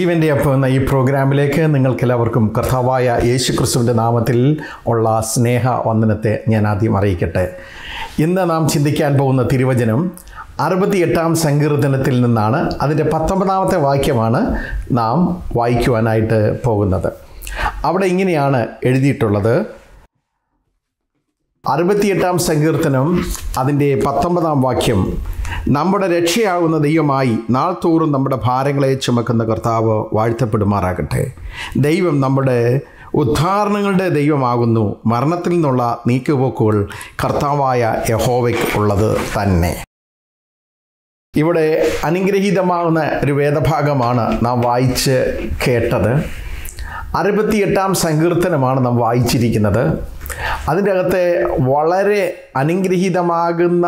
ജീവൻ്റെ അപ്പം എന്ന ഈ പ്രോഗ്രാമിലേക്ക് നിങ്ങൾക്കെല്ലാവർക്കും കർത്താവായ യേശു ക്രിസ്തുവിൻ്റെ നാമത്തിൽ ഉള്ള സ്നേഹ വന്ദനത്തെ ഞാൻ ആദ്യം അറിയിക്കട്ടെ ഇന്ന് നാം ചിന്തിക്കാൻ പോകുന്ന തിരുവചനം അറുപത്തിയെട്ടാം സങ്കീർത്തനത്തിൽ നിന്നാണ് അതിൻ്റെ പത്തൊമ്പതാമത്തെ വാക്യമാണ് നാം വായിക്കുവാനായിട്ട് പോകുന്നത് അവിടെ ഇങ്ങനെയാണ് എഴുതിയിട്ടുള്ളത് അറുപത്തിയെട്ടാം സങ്കീർത്തനം അതിൻ്റെ പത്തൊമ്പതാം വാക്യം നമ്മുടെ രക്ഷയാകുന്ന ദൈവമായി നാൾ തോറും നമ്മുടെ ഭാരങ്ങളെ ചുമക്കുന്ന കർത്താവ് വാഴ്ത്തപ്പെടുമാറാകട്ടെ ദൈവം നമ്മുടെ ഉദ്ധാരണങ്ങളുടെ ദൈവമാകുന്നു മരണത്തിൽ നിന്നുള്ള നീക്കുപോക്കുകൾ കർത്താവായ യഹോവയ്ക്ക് ഉള്ളത് തന്നെ ഇവിടെ അനുഗ്രഹീതമാകുന്ന ഒരു വേദഭാഗമാണ് നാം വായിച്ച് കേട്ടത് അറുപത്തിയെട്ടാം സങ്കീർത്തനമാണ് നാം വായിച്ചിരിക്കുന്നത് അതിൻ്റെ അകത്തെ വളരെ അനുഗ്രഹീതമാകുന്ന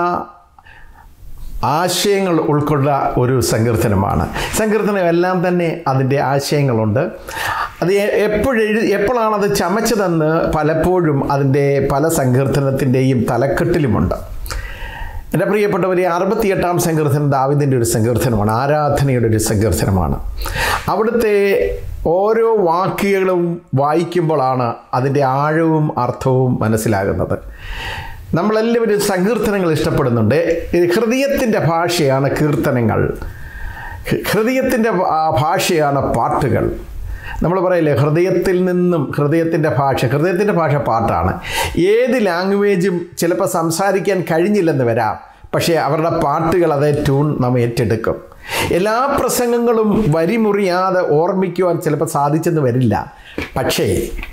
ആശയങ്ങൾ ഉൾക്കൊണ്ട ഒരു സങ്കീർത്തനമാണ് സങ്കീർത്തനം എല്ലാം തന്നെ അതിൻ്റെ ആശയങ്ങളുണ്ട് അത് എപ്പോഴെഴു എപ്പോഴാണത് ചമച്ചതെന്ന് പലപ്പോഴും അതിൻ്റെ പല സങ്കീർത്തനത്തിൻ്റെയും തലക്കെട്ടിലുമുണ്ട് എൻ്റെ പ്രിയപ്പെട്ടവരെ അറുപത്തിയെട്ടാം സങ്കീർത്തനം ദാവിദിൻ്റെ ഒരു സങ്കീർത്തനമാണ് ആരാധനയുടെ ഒരു സങ്കീർത്തനമാണ് അവിടുത്തെ ഓരോ വാക്കുകളും വായിക്കുമ്പോഴാണ് അതിൻ്റെ ആഴവും അർത്ഥവും മനസ്സിലാകുന്നത് നമ്മളെല്ലാവരും സങ്കീർത്തനങ്ങൾ ഇഷ്ടപ്പെടുന്നുണ്ട് ഹൃദയത്തിൻ്റെ ഭാഷയാണ് കീർത്തനങ്ങൾ ഹൃദയത്തിൻ്റെ ഭാഷയാണ് പാട്ടുകൾ നമ്മൾ പറയില്ലേ ഹൃദയത്തിൽ നിന്നും ഹൃദയത്തിൻ്റെ ഭാഷ ഹൃദയത്തിൻ്റെ ഭാഷ പാട്ടാണ് ഏത് ലാംഗ്വേജും ചിലപ്പോൾ സംസാരിക്കാൻ കഴിഞ്ഞില്ലെന്ന് വരാം പക്ഷേ അവരുടെ പാട്ടുകൾ അതേ ട്യൂൺ നാം ഏറ്റെടുക്കും എല്ലാ പ്രസംഗങ്ങളും വരിമുറിയാതെ ഓർമ്മിക്കുവാൻ ചിലപ്പോൾ സാധിച്ചെന്ന് വരില്ല പക്ഷേ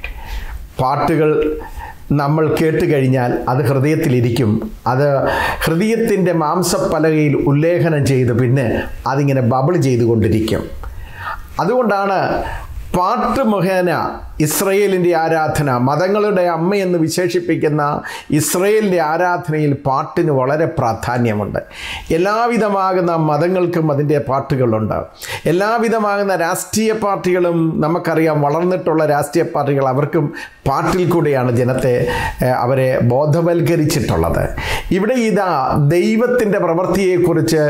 പാട്ടുകൾ നമ്മൾ കേട്ട് കഴിഞ്ഞാൽ അത് ഹൃദയത്തിലിരിക്കും അത് ഹൃദയത്തിൻ്റെ മാംസപ്പലകയിൽ ഉല്ലേഖനം ചെയ്ത് പിന്നെ അതിങ്ങനെ ബബിൾ ചെയ്തുകൊണ്ടിരിക്കും അതുകൊണ്ടാണ് പാട്ട് മുഖേന ഇസ്രയേലിൻ്റെ ആരാധന മതങ്ങളുടെ അമ്മയെന്ന് വിശേഷിപ്പിക്കുന്ന ഇസ്രയേലിൻ്റെ ആരാധനയിൽ പാട്ടിന് വളരെ പ്രാധാന്യമുണ്ട് എല്ലാവിധമാകുന്ന മതങ്ങൾക്കും അതിൻ്റെ പാട്ടുകളുണ്ട് എല്ലാവിധമാകുന്ന രാഷ്ട്രീയ പാർട്ടികളും നമുക്കറിയാം വളർന്നിട്ടുള്ള രാഷ്ട്രീയ പാർട്ടികൾ അവർക്കും പാട്ടിൽ കൂടെയാണ് ജനത്തെ അവരെ ബോധവൽക്കരിച്ചിട്ടുള്ളത് ഇവിടെ ഇതാ ദൈവത്തിൻ്റെ പ്രവൃത്തിയെക്കുറിച്ച്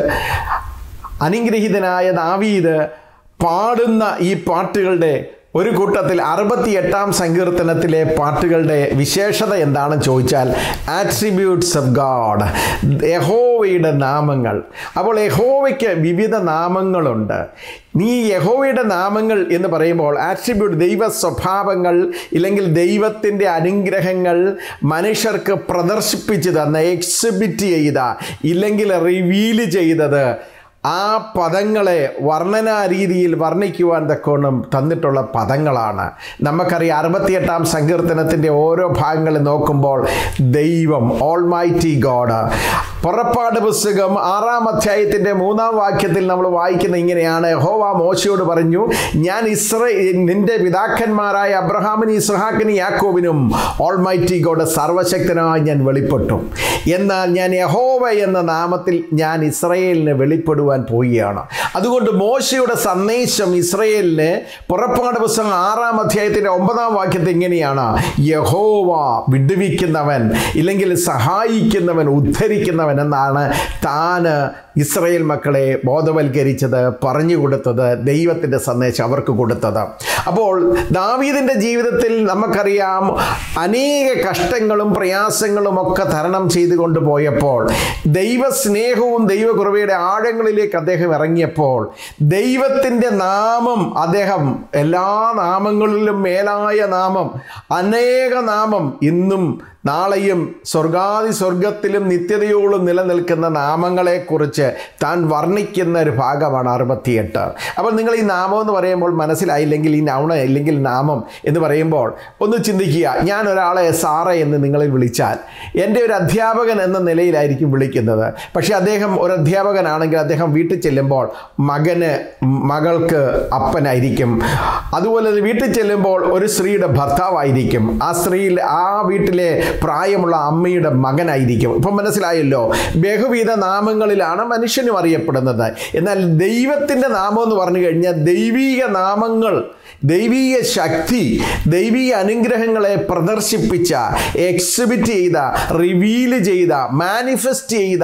അനുഗ്രഹീതനായ ദാവീദ് പാടുന്ന ഈ പാട്ടുകളുടെ ഒരു കൂട്ടത്തിൽ അറുപത്തിയെട്ടാം സങ്കീർത്തനത്തിലെ പാട്ടുകളുടെ വിശേഷത എന്താണെന്ന് ചോദിച്ചാൽ ആട്രിബ്യൂട്ട്സ് ഓഫ് ഗാഡ് യഹോവയുടെ നാമങ്ങൾ അപ്പോൾ യഹോവയ്ക്ക് വിവിധ നാമങ്ങളുണ്ട് നീ യഹോവയുടെ നാമങ്ങൾ എന്ന് പറയുമ്പോൾ ആട്രിബ്യൂട്ട് ദൈവ സ്വഭാവങ്ങൾ ഇല്ലെങ്കിൽ ദൈവത്തിൻ്റെ അനുഗ്രഹങ്ങൾ മനുഷ്യർക്ക് പ്രദർശിപ്പിച്ചു തന്ന എക്സിബിറ്റ് ചെയ്ത ഇല്ലെങ്കിൽ റിവീല് ചെയ്തത് ആ പദങ്ങളെ വർണ്ണനാ രീതിയിൽ വർണ്ണിക്കുവാൻ തക്കോണം തന്നിട്ടുള്ള പദങ്ങളാണ് നമുക്കറിയാം അറുപത്തിയെട്ടാം സങ്കീർത്തനത്തിൻ്റെ ഓരോ ഭാഗങ്ങളിൽ നോക്കുമ്പോൾ ദൈവം ഓൾമൈറ്റി ഗോഡ് പുറപ്പാട് പുസ്തകം ആറാം അധ്യായത്തിൻ്റെ മൂന്നാം വാക്യത്തിൽ നമ്മൾ വായിക്കുന്ന ഇങ്ങനെയാണ് ഹോവ മോശയോട് പറഞ്ഞു ഞാൻ ഇസ്രേ നിന്റെ പിതാക്കന്മാരായ അബ്രഹാമിന് ഇസ്ഹാക്കിന് യാക്കോബിനും ഓൾമൈറ്റി ഗോഡ് സർവശക്തനായി ഞാൻ വെളിപ്പെട്ടു എന്നാൽ ഞാൻ യഹോവ എന്ന നാമത്തിൽ ഞാൻ ഇസ്രയേലിന് വെളിപ്പെടുവാൻ പോവുകയാണ് അതുകൊണ്ട് മോശയുടെ സന്ദേശം ഇസ്രയേലിന് പുറപ്പാട് പുസ്തകം ആറാം അധ്യായത്തിൻ്റെ ഒമ്പതാം വാക്യത്തിൽ ഇങ്ങനെയാണ് യഹോവ വിടുവിക്കുന്നവൻ ഇല്ലെങ്കിൽ സഹായിക്കുന്നവൻ ഉദ്ധരിക്കുന്നവൻ എന്നാണ് താന് ഇസ്രയേൽ മക്കളെ ബോധവൽക്കരിച്ചത് പറഞ്ഞു കൊടുത്തത് ദൈവത്തിൻ്റെ സന്ദേശം അവർക്ക് കൊടുത്തത് അപ്പോൾ ദാവീദിൻ്റെ ജീവിതത്തിൽ നമുക്കറിയാം അനേക കഷ്ടങ്ങളും പ്രയാസങ്ങളും ഒക്കെ തരണം ചെയ്തുകൊണ്ട് പോയപ്പോൾ ദൈവസ്നേഹവും ദൈവകൃപയുടെ ആഴങ്ങളിലേക്ക് അദ്ദേഹം ഇറങ്ങിയപ്പോൾ ദൈവത്തിൻ്റെ നാമം അദ്ദേഹം എല്ലാ നാമങ്ങളിലും മേലായ നാമം അനേക നാമം ഇന്നും നാളെയും സ്വർഗാദി സ്വർഗത്തിലും നിത്യതയോളം നിലനിൽക്കുന്ന നാമങ്ങളെക്കുറിച്ച് താൻ വർണ്ണിക്കുന്ന ഒരു ഭാഗമാണ് അറുപത്തിയെട്ട് അപ്പോൾ നിങ്ങൾ ഈ നാമം എന്ന് പറയുമ്പോൾ മനസ്സിലായില്ലെങ്കിൽ ഈ നൗണ ഇല്ലെങ്കിൽ നാമം എന്ന് പറയുമ്പോൾ ഒന്ന് ചിന്തിക്കുക ഞാൻ ഒരാളെ സാറ എന്ന് നിങ്ങളിൽ വിളിച്ചാൽ എൻ്റെ ഒരു അധ്യാപകൻ എന്ന നിലയിലായിരിക്കും വിളിക്കുന്നത് പക്ഷേ അദ്ദേഹം ഒരു അധ്യാപകനാണെങ്കിൽ അദ്ദേഹം വീട്ടിൽ ചെല്ലുമ്പോൾ മകന് മകൾക്ക് അപ്പനായിരിക്കും അതുപോലെ വീട്ടിൽ ചെല്ലുമ്പോൾ ഒരു സ്ത്രീയുടെ ഭർത്താവായിരിക്കും ആ സ്ത്രീയിൽ ആ വീട്ടിലെ പ്രായമുള്ള അമ്മയുടെ മകനായിരിക്കും ഇപ്പം മനസ്സിലായല്ലോ ബഹുവിധ നാമങ്ങളിലാണ് മനുഷ്യനും അറിയപ്പെടുന്നത് എന്നാൽ ദൈവത്തിൻ്റെ നാമം എന്ന് പറഞ്ഞു കഴിഞ്ഞാൽ ദൈവീക നാമങ്ങൾ ദൈവീയ ശക്തി ദൈവീയ അനുഗ്രഹങ്ങളെ പ്രദർശിപ്പിച്ച എക്സിബിറ്റ് ചെയ്ത റിവീൽ ചെയ്ത മാനിഫെസ്റ്റ് ചെയ്ത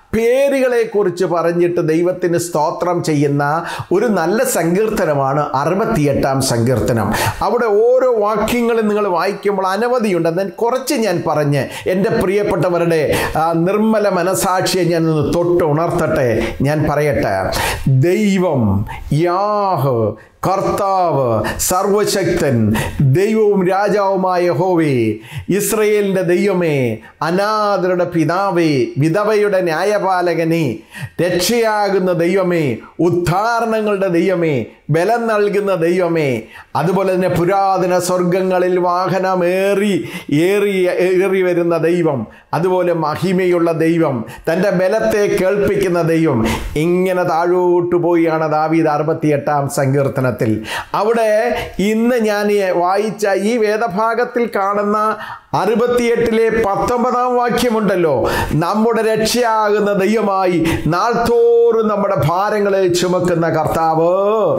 പേരുകളെക്കുറിച്ച് പറഞ്ഞിട്ട് ദൈവത്തിന് സ്തോത്രം ചെയ്യുന്ന ഒരു നല്ല സങ്കീർത്തനമാണ് അറുപത്തിയെട്ടാം സങ്കീർത്തനം അവിടെ ഓരോ വാക്യങ്ങളും നിങ്ങൾ വായിക്കുമ്പോൾ അനവധിയുണ്ട് എന്നാൽ കുറച്ച് ഞാൻ പറഞ്ഞ് എൻ്റെ പ്രിയപ്പെട്ടവരുടെ ആ, നിർമ്മല മനസാക്ഷിയെ ഞാൻ ഒന്ന് തൊട്ട് ഉണർത്തട്ടെ ഞാൻ പറയട്ടെ ദൈവം യാഹ് കർത്താവ് സർവശക്തൻ ദൈവവും രാജാവുമായ ഹോവേ ഇസ്രയേലിൻ്റെ ദൈവമേ അനാഥരുടെ പിതാവേ വിധവയുടെ ന്യായപാലകനെ രക്ഷയാകുന്ന ദൈവമേ ഉദ്ധാരണങ്ങളുടെ ദൈവമേ ബലം നൽകുന്ന ദൈവമേ അതുപോലെ തന്നെ പുരാതന സ്വർഗങ്ങളിൽ വാഹനമേറി ഏറി ഏറി വരുന്ന ദൈവം അതുപോലെ മഹിമയുള്ള ദൈവം തൻ്റെ ബലത്തെ കേൾപ്പിക്കുന്ന ദൈവം ഇങ്ങനെ താഴോട്ട് പോയാണ് ദാവീദ് അറുപത്തിയെട്ടാം സങ്കീർത്തനത്തിൽ അവിടെ ഇന്ന് ഞാൻ ഈ വായിച്ച ഈ വേദഭാഗത്തിൽ കാണുന്ന അറുപത്തിയെട്ടിലെ പത്തൊമ്പതാം വാക്യമുണ്ടല്ലോ നമ്മുടെ രക്ഷയാകുന്ന ദൈവമായി നാൾത്തോറും നമ്മുടെ ഭാരങ്ങളെ ചുമക്കുന്ന കർത്താവ്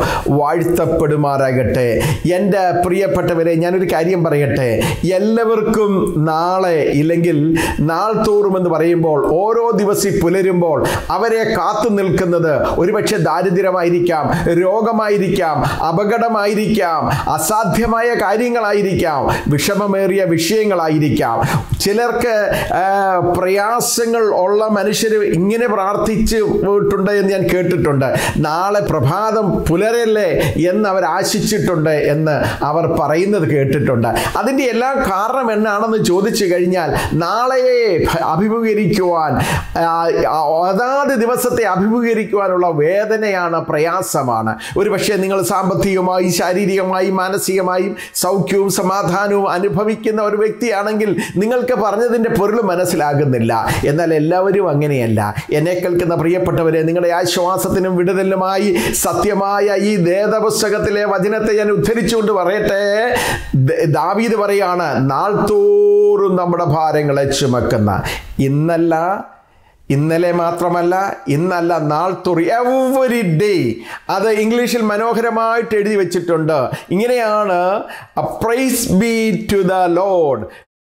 വാഴ്ത്തപ്പെടുമാറാകട്ടെ എൻ്റെ പ്രിയപ്പെട്ടവരെ ഞാനൊരു കാര്യം പറയട്ടെ എല്ലാവർക്കും നാളെ ഇല്ലെങ്കിൽ നാൾ തോറും എന്ന് പറയുമ്പോൾ ഓരോ ദിവസം പുലരുമ്പോൾ അവരെ കാത്തു നിൽക്കുന്നത് ഒരുപക്ഷെ ദാരിദ്ര്യമായിരിക്കാം രോഗമായിരിക്കാം അപകടമായിരിക്കാം അസാധ്യമായ കാര്യങ്ങളായിരിക്കാം വിഷമമേറിയ വിഷയങ്ങളായിരിക്കാം ചിലർക്ക് ആ, പ്രയാസങ്ങൾ ഉള്ള മനുഷ്യർ ഇങ്ങനെ പ്രാർത്ഥിച്ച് പോയിട്ടുണ്ട് എന്ന് ഞാൻ കേട്ടിട്ടുണ്ട് നാളെ പ്രഭാതം പുലരല്ലേ എന്ന് അവർ ആശിച്ചിട്ടുണ്ട് എന്ന് അവർ പറയുന്നത് കേട്ടിട്ടുണ്ട് അതിൻ്റെ എല്ലാം കാരണം എന്നാണെന്ന് ചോദിച്ചു കഴിഞ്ഞാൽ നാളെയെ അഭിമുഖീകരിക്കുവാൻ ആ, ആ, അതാത് ദിവസത്തെ അഭിമുഖീകരിക്കുവാനുള്ള വേദനയാണ് പ്രയാസമാണ് ഒരു പക്ഷേ നിങ്ങൾ സാമ്പത്തികമായി ശാരീരികമായി മാനസികമായും സൗഖ്യവും സമാധാനവും അനുഭവിക്കുന്ന ഒരു വ്യക്തിയാണെങ്കിൽ നിങ്ങൾക്ക് പറഞ്ഞതിൻ്റെ പൊരുൾ മനസ്സിലാകുന്നില്ല എന്നാൽ എല്ലാവരും അങ്ങനെയല്ല എന്നെ കേൾക്കുന്ന പ്രിയപ്പെട്ടവരെ നിങ്ങളുടെ ആശ്വാസത്തിനും വിടുതലിനുമായി സത്യമായ ഈ വേദപുസ്തകത്തിലെ വചനത്തെ ഞാൻ ഉദ്ധരിച്ചുകൊണ്ട് പറയട്ടെ ദ- ദാവീദ് പറയാണ് നാൾ തോറും നമ്മുടെ ഭാരങ്ങളെ ചുമക്കുന്ന ഇന്നല്ല ഇന്നലെ മാത്രമല്ല ഇന്നല്ല നാൾ തുറി എവറി ഡേ അത് ഇംഗ്ലീഷിൽ മനോഹരമായിട്ട് എഴുതി വെച്ചിട്ടുണ്ട് ഇങ്ങനെയാണ് praise be to the lord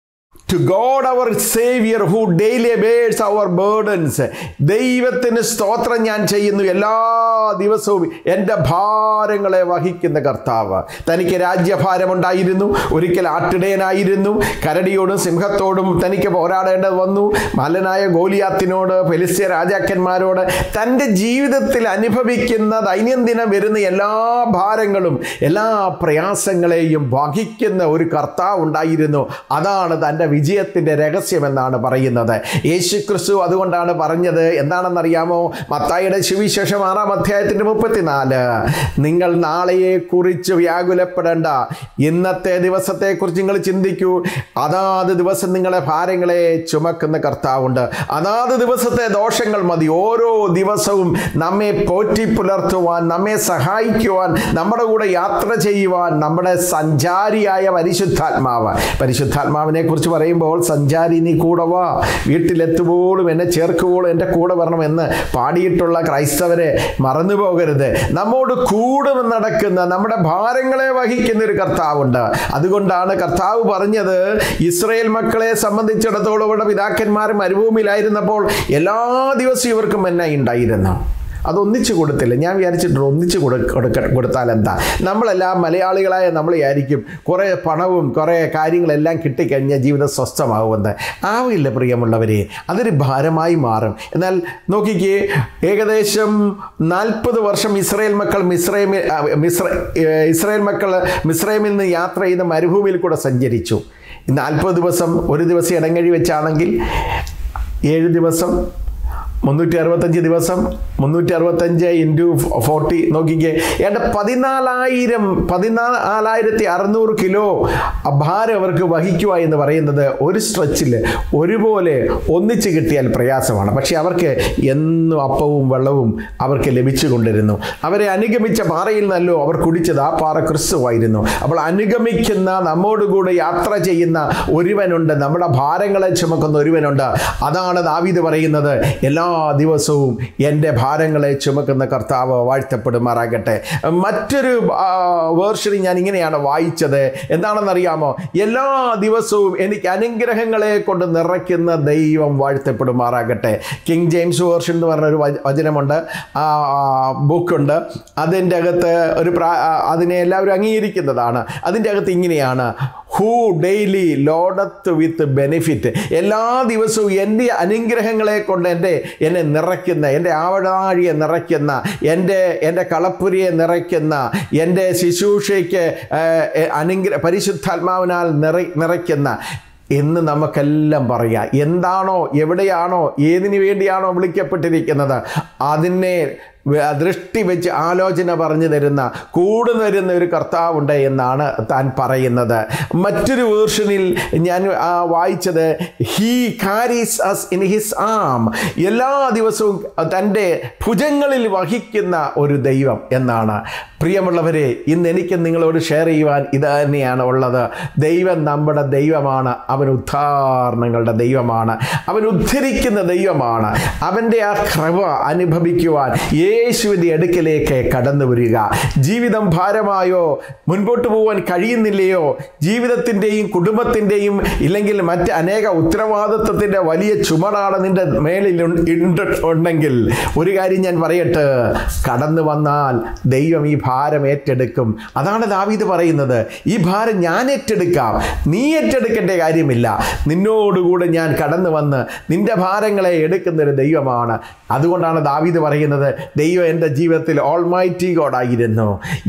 to god our saviour who daily bears our burdens ദൈവത്തിന് സ്തോത്രം ഞാൻ ചെയ്യുന്നു എല്ലാ ദിവസവും എൻ്റെ ഭാരങ്ങളെ വഹിക്കുന്ന കർത്താവ് തനിക്ക് രാജ്യഭാരമുണ്ടായിരുന്നു ഒരിക്കൽ ആട്ടിടയനായിരുന്നു കരടിയോടും സിംഹത്തോടും തനിക്ക് പോരാടേണ്ടത് വന്നു മല്ലനായ ഗോലിയാത്തിനോട് ഫെലിസ്ത്യ രാജാക്കന്മാരോട് തൻ്റെ ജീവിതത്തിൽ അനുഭവിക്കുന്ന ദൈനംദിനം വരുന്ന എല്ലാ ഭാരങ്ങളും എല്ലാ പ്രയാസങ്ങളെയും വഹിക്കുന്ന ഒരു കർത്താവ് ഉണ്ടായിരുന്നു അതാണ് തൻ്റെ വിജയത്തിൻ്റെ രഹസ്യമെന്നാണ് പറയുന്നത് യേശു ക്രിസ്തു അതുകൊണ്ടാണ് പറഞ്ഞത് എന്താണെന്നറിയാമോ മത്തായിയുടെ സുവിശേഷം ആറാം അധ്യായത്തിൻ്റെ മുപ്പത്തിനാല് നിങ്ങൾ നാളെയെ കുറിച്ച് വ്യാകുലപ്പെടേണ്ട ഇന്നത്തെ ദിവസത്തെക്കുറിച്ച് നിങ്ങൾ ചിന്തിക്കൂ അതാത് ദിവസം നിങ്ങളെ ഭാരങ്ങളെ ചുമക്കുന്ന കർത്താവുണ്ട് അതാത് ദിവസത്തെ ദോഷങ്ങൾ മതി ഓരോ ദിവസവും നമ്മെ പോറ്റി പുലർത്തുവാൻ നമ്മെ സഹായിക്കുവാൻ നമ്മുടെ കൂടെ യാത്ര ചെയ്യുവാൻ നമ്മുടെ സഞ്ചാരിയായ പരിശുദ്ധാത്മാവ് പരിശുദ്ധാത്മാവിനെ കുറിച്ച് പറയുമ്പോൾ സഞ്ചാരി നീ കൂടെ വാ വീട്ടിലെത്തുമ്പോഴും എന്നെ ചേർക്കുമ്പോഴും എൻ്റെ കൂടെ വരണമെന്ന് പാടിയിട്ടുള്ള ക്രൈസ്തവരെ മറന്നു പോകരുത് നമ്മോട് കൂടെ നടക്കുന്ന നമ്മുടെ ഭാരങ്ങളെ വഹിക്കുന്ന ഒരു കർത്താവുണ്ട് അതുകൊണ്ടാണ് കർത്താവ് പറഞ്ഞത് ഇസ്രയേൽ മക്കളെ സംബന്ധിച്ചിടത്തോളം ഇവിടെ പിതാക്കന്മാർ മരുഭൂമിയിലായിരുന്നപ്പോൾ എല്ലാ ദിവസവും ഇവർക്ക് മെന്ന ഉണ്ടായിരുന്നു അതൊന്നിച്ച് കൊടുത്തില്ല ഞാൻ വിചാരിച്ചിട്ടുണ്ട് ഒന്നിച്ച് കൊടു കൊടുക്ക കൊടുത്താൽ എന്താ നമ്മളെല്ലാം മലയാളികളായ നമ്മൾ വിചാരിക്കും കുറേ പണവും കുറേ കാര്യങ്ങളെല്ലാം കിട്ടിക്കഴിഞ്ഞാൽ ജീവിതം സ്വസ്ഥമാകുമെന്ന് ആവില്ല പ്രിയമുള്ളവരെ അതൊരു ഭാരമായി മാറും എന്നാൽ നോക്കിക്കേ ഏകദേശം നാൽപ്പത് വർഷം ഇസ്രായേൽ മക്കൾ മിസ്രൈമിൽ ആ, മിസ്ര ഏ, ഇസ്രായേൽ മക്കൾ മിസ്രൈമിൽ നിന്ന് യാത്ര ചെയ്ത് മരുഭൂമിയിൽ കൂടെ സഞ്ചരിച്ചു നാൽപ്പത് ദിവസം ഒരു ദിവസം ഇടങ്ങഴി വെച്ചാണെങ്കിൽ ഏഴ് ദിവസം മുന്നൂറ്റി അറുപത്തഞ്ച് ദിവസം മുന്നൂറ്റി അറുപത്തഞ്ച് ഇൻറ്റു ഫോർട്ടി നോക്കിക്കേ ഏണ്ട പതിനാലായിരം പതിനാലായിരത്തി അറുന്നൂറ് കിലോ ഭാരം അവർക്ക് വഹിക്കുക എന്ന് പറയുന്നത് ഒരു സ്ട്രെച്ചിൽ ഒരുപോലെ ഒന്നിച്ച് കിട്ടിയാൽ പ്രയാസമാണ് പക്ഷേ അവർക്ക് എന്നും അപ്പവും വെള്ളവും അവർക്ക് ലഭിച്ചു കൊണ്ടിരുന്നു അവരെ അനുഗമിച്ച പാറയിൽ നല്ലോ അവർ കുടിച്ചത് ആ പാറ ക്രിസ്തുവായിരുന്നു അപ്പോൾ അനുഗമിക്കുന്ന നമ്മോടുകൂടെ യാത്ര ചെയ്യുന്ന ഒരുവനുണ്ട് നമ്മുടെ ഭാരങ്ങളെ ചുമക്കുന്ന ഒരുവനുണ്ട് അതാണ് ദാവീദ് പറയുന്നത് എല്ലാ ദിവസവും എൻ്റെ ഭാരങ്ങളെ ചുമക്കുന്ന കർത്താവ് വാഴ്ത്തപ്പെടുമാറാകട്ടെ മറ്റൊരു വേർഷനിൽ ഞാൻ ഇങ്ങനെയാണ് വായിച്ചത് എന്താണെന്നറിയാമോ എല്ലാ ദിവസവും എനിക്ക് അനുഗ്രഹങ്ങളെ കൊണ്ട് നിറയ്ക്കുന്ന ദൈവം വാഴ്ത്തപ്പെടുമാറാകട്ടെ കിങ് ജെയിംസ് വേർഷൻ എന്ന് പറഞ്ഞ ഒരു വച- വചനമുണ്ട് ആ ബുക്കുണ്ട് അതിൻ്റെ അകത്ത് ഒരു പ്രാ ആ, അതിനെ എല്ലാവരും അംഗീകരിക്കുന്നതാണ് അതിൻ്റെ അകത്ത് ഇങ്ങനെയാണ് who daily loadeth with benefit എല്ലാ ദിവസവും എൻ്റെ അനുഗ്രഹങ്ങളെ കൊണ്ട് എൻ്റെ എന്നെ നിറയ്ക്കുന്ന എൻ്റെ ആവടാഴിയെ നിറയ്ക്കുന്ന എൻ്റെ എൻ്റെ കളപ്പുരിയെ നിറയ്ക്കുന്ന എൻ്റെ ശുശ്രൂഷയ്ക്ക് ഏഹ്, അനുഗ്രഹ പരിശുദ്ധാത്മാവിനാൽ നിറ നിറയ്ക്കുന്ന എന്ന് നമുക്കെല്ലാം പറയാം എന്താണോ എവിടെയാണോ ഏതിനു വേണ്ടിയാണോ വിളിക്കപ്പെട്ടിരിക്കുന്നത് അതിനെ വ- ദൃഷ്ടി വെച്ച് ആലോചന പറഞ്ഞു തരുന്ന കൂടെ തരുന്ന ഒരു കർത്താവുണ്ട് എന്നാണ് താൻ പറയുന്നത് മറ്റൊരു വേർഷനിൽ ഞാൻ ആ, വായിച്ചത് he carries us in his arm എല്ലാ ദിവസവും തൻ്റെ ഭുജങ്ങളിൽ വഹിക്കുന്ന ഒരു ദൈവം എന്നാണ് പ്രിയമുള്ളവരെ ഇന്ന് എനിക്ക് നിങ്ങളോട് ഷെയർ ചെയ്യുവാൻ ഇത് തന്നെയാണ് ഉള്ളത് ദൈവം നമ്മുടെ ദൈവമാണ് അവൻ ഉദ്ധാരണങ്ങളുടെ ദൈവമാണ് അവൻ ഉദ്ധരിക്കുന്ന ദൈവമാണ് അവൻ്റെ ആ കൃപ അനുഭവിക്കുവാൻ യേശുവിൻ്റെ അടുക്കലേക്ക് കടന്നു വരിക ജീവിതം ഭാരമായോ മുൻപോട്ട് പോകാൻ കഴിയുന്നില്ലയോ ജീവിതത്തിൻ്റെയും കുടുംബത്തിൻ്റെയും ഇല്ലെങ്കിൽ മറ്റ് അനേക ഉത്തരവാദിത്വത്തിൻ്റെ വലിയ ചുമടാണ് നിന്റെ മേലിൽ ഉൺ- ഉണ്ട് ഉണ്ടെങ്കിൽ ഒരു കാര്യം ഞാൻ പറയട്ടെ കടന്നു വന്നാൽ ദൈവം ഈ ഭാരം ഏറ്റെടുക്കും അതാണ് ദാവീദ് പറയുന്നത് ഈ ഭാരം ഞാൻ ഏറ്റെടുക്കാം നീ ഏറ്റെടുക്കേണ്ട കാര്യമില്ല നിന്നോടുകൂടെ ഞാൻ കടന്നു വന്ന് നിന്റെ ഭാരങ്ങളെ എടുക്കുന്നൊരു ദൈവമാണ് അതുകൊണ്ടാണ് ദാവീദ് പറയുന്നത് ദൈവം എൻ്റെ ജീവിതത്തിൽ ഓൾമൈറ്റി ഗോഡായിരുന്നു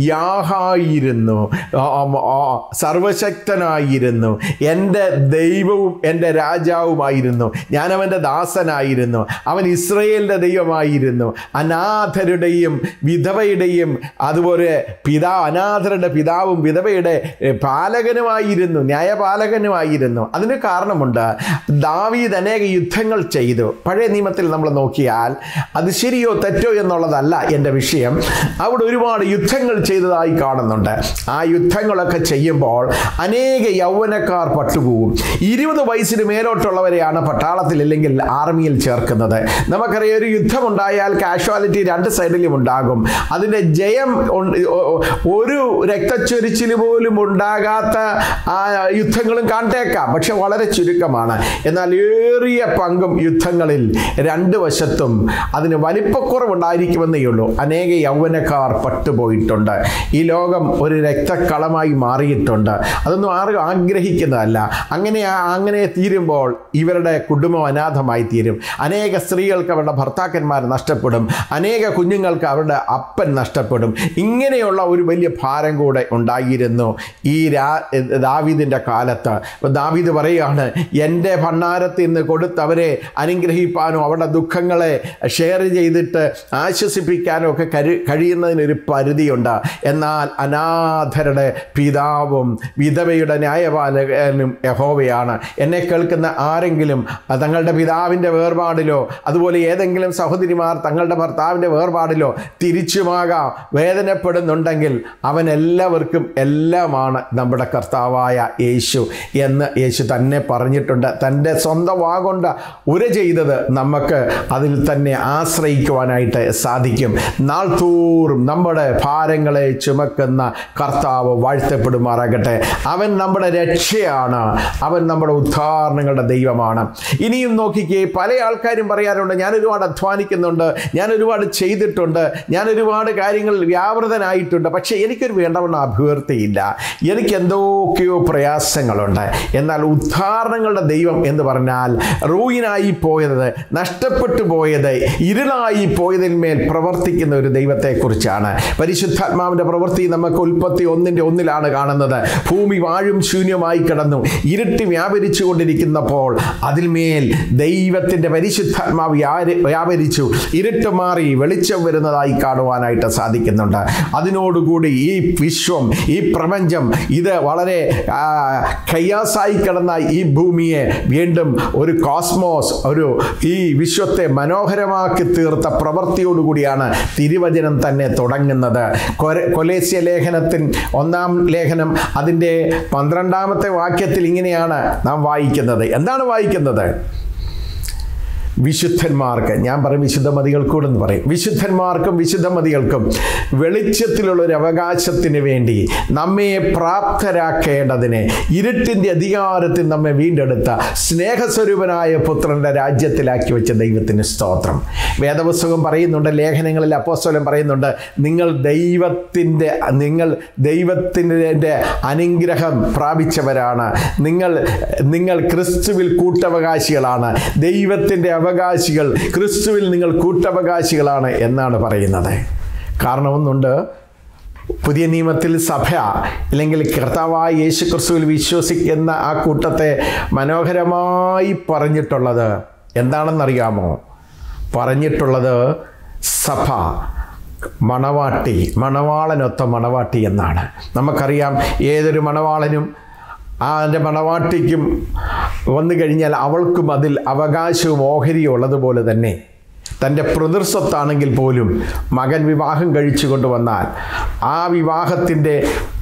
യാഹായിരുന്നു ആ, ആ, സർവശക്തനായിരുന്നു എൻ്റെ ദൈവവും എൻ്റെ രാജാവുമായിരുന്നു ഞാൻ അവൻ്റെ ദാസനായിരുന്നു അവൻ ഇസ്രയേലിൻ്റെ ദൈവമായിരുന്നു അനാഥരുടെയും വിധവയുടെയും അതുപോലെ പിതാ അനാഥരുടെ പിതാവും വിധവയുടെ എ, പാലകനുമായിരുന്നു ന്യായപാലകനുമായിരുന്നു അതിന് കാരണമുണ്ട് ദാവീദ് അനേക യുദ്ധങ്ങൾ ചെയ്തു പഴയ നിയമത്തിൽ നമ്മൾ നോക്കിയാൽ അത് ശരിയോ തെറ്റോ എന്നുള്ളതല്ല എൻ്റെ വിഷയം അവിടെ ഒരുപാട് യുദ്ധങ്ങൾ ചെയ്തതായി കാണുന്നുണ്ട് ആ യുദ്ധങ്ങളൊക്കെ ചെയ്യുമ്പോൾ അനേക യൗവനക്കാർ പട്ടുപോകും ഇരുപത് വയസ്സിന് മേലോട്ടുള്ളവരെയാണ് പട്ടാളത്തിൽ അല്ലെങ്കിൽ ആർമിയിൽ ചേർക്കുന്നത് നമുക്കറിയാം ഒരു യുദ്ധമുണ്ടായാൽ കാഷ്വാലിറ്റി രണ്ട് സൈഡിലും ഉണ്ടാകും അതിൻ്റെ ജയം ഉൺ- ഒ- ഒ- ഒരു രക്തച്ചൊരിച്ചിൽ പോലും ഉണ്ടാകാത്ത ആ യുദ്ധങ്ങളും കണ്ടേക്കാം പക്ഷെ വളരെ ചുരുക്കമാണ് എന്നാൽ ഏറിയ പങ്കും യുദ്ധങ്ങളിൽ രണ്ട് വശത്തും അതിന് വലിപ്പക്കുറവുണ്ടായിരിക്കുമെന്നേ ഉള്ളൂ അനേക യൗവനക്കാർ പട്ടുപോയിട്ടുണ്ട് ഈ ലോകം ഒരു രക്തക്കളമായി മാറിയിട്ടുണ്ട് അതൊന്നും ആരും ആഗ്രഹിക്കുന്നതല്ല അങ്ങനെ ആ- അങ്ങനെ തീരുമ്പോൾ ഇവരുടെ കുടുംബം അനാഥമായി തീരും അനേക സ്ത്രീകൾക്ക് അവരുടെ ഭർത്താക്കന്മാർ നഷ്ടപ്പെടും അനേക കുഞ്ഞുങ്ങൾക്ക് അവരുടെ അപ്പൻ നഷ്ടപ്പെടും ഇങ്ങനെയുള്ള ഒരു വലിയ ഭാരം കൂടെ ഉണ്ടായിരുന്നു ഈ രാ ദാവീദിൻ്റെ കാലത്ത് ദാവീദ് പറയുകയാണ് എൻ്റെ ഭണ്ണാരത്തിൽ നിന്ന് കൊടുത്ത് അവരെ അനുഗ്രഹിപ്പാനോ അവരുടെ ദുഃഖങ്ങളെ ഷെയർ ചെയ്തിട്ട് ആശ്വസിപ്പിക്കാനോ ഒക്കെ കരു കഴിയുന്നതിനൊരു പരിധിയുണ്ട് എന്നാൽ അനാഥരുടെ പിതാവും വിധവയുടെ ന്യായപാലകനും യഹോവയാണ് എന്നെ കേൾക്കുന്ന ആരെങ്കിലും തങ്ങളുടെ പിതാവിൻ്റെ വേർപാടിലോ അതുപോലെ ഏതെങ്കിലും സഹോദരിമാർ തങ്ങളുടെ ഭർത്താവിൻ്റെ വേർപാടിലോ തിരിച്ചുമാകാം വേദനപ്പെടുന്നുണ്ടെങ്കിൽ അവൻ എല്ലാവർക്കും എല്ലാമാണ് നമ്മുടെ കർത്താവായ യേശു എന്ന് യേശു തന്നെ പറഞ്ഞിട്ടുണ്ട് തൻ്റെ സ്വന്തം വാഗൊണ്ട ഉര ചെയ്തത് നമുക്ക് അതിൽ തന്നെ ആശ്രയിക്കുവാനായിട്ട് സാധിക്കും നാൾ തോറും നമ്മുടെ ഭാരങ്ങളെ ചുമക്കുന്ന കർത്താവ് വാഴ്ത്തപ്പെടുമാറാകട്ടെ അവൻ നമ്മുടെ രക്ഷയാണ് അവൻ നമ്മുടെ ഉദ്ധാരണങ്ങളുടെ ദൈവമാണ് ഇനിയും നോക്കിക്കേ പല ആൾക്കാരും പറയാറുണ്ട് ഞാൻ ഒരുപാട് അധ്വാനിക്കുന്നുണ്ട് ഞാൻ ഒരുപാട് ചെയ്തിട്ടുണ്ട് ഞാൻ ഒരുപാട് കാര്യങ്ങൾ വ്യാപൃതനായിട്ടുണ്ട് പക്ഷേ എനിക്കൊരു വേണ്ടവണ്ണം അഭിവൃദ്ധിയില്ല എനിക്ക് എന്തൊക്കെയോ പ്രയാസങ്ങളുണ്ട് എന്നാൽ ഉദ്ധാരണങ്ങളുടെ ദൈവം എന്ന് പറഞ്ഞാൽ റൂയിനായി പോയത് നഷ്ടപ്പെട്ടു പോയത് ഇരുളായി പോയതിന്മേൽ പ്രവർത്തിക്കുന്ന ഒരു ദൈവത്തെക്കുറിച്ചാണ് പരിശുദ്ധാത്മാവിൻ്റെ പ്രവൃത്തി നമുക്ക് ഉൽപ്പത്തി ഒന്നിൻ്റെ ഒന്നിലാണ് കാണുന്നത് ഭൂമി വാഴും ശൂന്യമായി കിടന്നു ഇരുട്ടി വ്യാപരിച്ചു കൊണ്ടിരിക്കുന്നപ്പോൾ അതിന്മേൽ ദൈവത്തിൻ്റെ പരിശുദ്ധാത്മാവ് വ്യാരി- വ്യാപരിച്ചു ഇരുട്ട് മാറി വെളിച്ചം വരുന്നതായി കാണുവാനായിട്ട് സാധിക്കുന്നുണ്ട് അതിനോടുകൂടി ഈ വിശ്വം ഈ പ്രപഞ്ചം ഇത് വളരെ ആ, കയ്യാസായി കിടന്ന ഈ ഭൂമിയെ വീണ്ടും ഒരു കോസ്മോസ് ഒരു ഈ വിശ്വത്തെ മനോഹരമാക്കി തീർത്ത പ്രവൃത്തിയോടുകൂടിയാണ് തിരുവചനം തന്നെ തുടങ്ങുന്നത് കൊര- കൊലേസ്യ ലേഖനത്തിൽ ഒന്നാം ലേഖനം അതിൻ്റെ പന്ത്രണ്ടാമത്തെ വാക്യത്തിൽ ഇങ്ങനെയാണ് നാം വായിക്കുന്നത് എന്താണ് വായിക്കുന്നത് വിശുദ്ധന്മാർക്ക് ഞാൻ പറയും വിശുദ്ധമതികൾക്കൂടെന്ന് പറയും വിശുദ്ധന്മാർക്കും വിശുദ്ധമതികൾക്കും വെളിച്ചത്തിലുള്ള ഒരു അവകാശത്തിന് വേണ്ടി നമ്മെ പ്രാപ്തരാക്കേണ്ടതിന് ഇരുട്ടിൻ്റെ അധികാരത്തിൽ നമ്മെ വീണ്ടെടുത്ത സ്നേഹസ്വരൂപനായ പുത്രൻ്റെ രാജ്യത്തിലാക്കി വെച്ച ദൈവത്തിന് സ്തോത്രം വേദപുസ്തകം പറയുന്നുണ്ട് ലേഖനങ്ങളിൽ അപ്പോസ്തലൻ പറയുന്നുണ്ട് നിങ്ങൾ ദൈവത്തിൻ്റെ നിങ്ങൾ ദൈവത്തിൻ്റെ അനുഗ്രഹം പ്രാപിച്ചവരാണ് നിങ്ങൾ നിങ്ങൾ ക്രിസ്തുവിൽ കൂട്ടവകാശികളാണ് ദൈവത്തിൻ്റെ അവകാശികൾ ക്രിസ്തുവിൽ നിങ്ങൾ കൂട്ടവകാശികളാണ് എന്നാണ് പറയുന്നത് കാരണമൊന്നുണ്ട് പുതിയ നിയമത്തിൽ സഭ അല്ലെങ്കിൽ കർത്താവായ യേശു ക്രിസ്തുവിൽ വിശ്വസിക്കുന്ന ആ കൂട്ടത്തെ മനോഹരമായി പറഞ്ഞിട്ടുള്ളത് എന്താണെന്നറിയാമോ പറഞ്ഞിട്ടുള്ളത് സഭ മണവാട്ടി മണവാളനൊത്ത മണവാട്ടി എന്നാണ് നമുക്കറിയാം ഏതൊരു മണവാളനും ആ എൻ്റെ മണവാട്ടിക്കും വന്നു കഴിഞ്ഞാൽ അവൾക്കും അതിൽ അവകാശവും ഓഹരിയും ഉള്ളതുപോലെ തന്നെ തൻ്റെ പ്രതിർസ്വത്താണെങ്കിൽ പോലും മകൻ വിവാഹം കഴിച്ചു കൊണ്ടുവന്നാൽ ആ വിവാഹത്തിൻ്റെ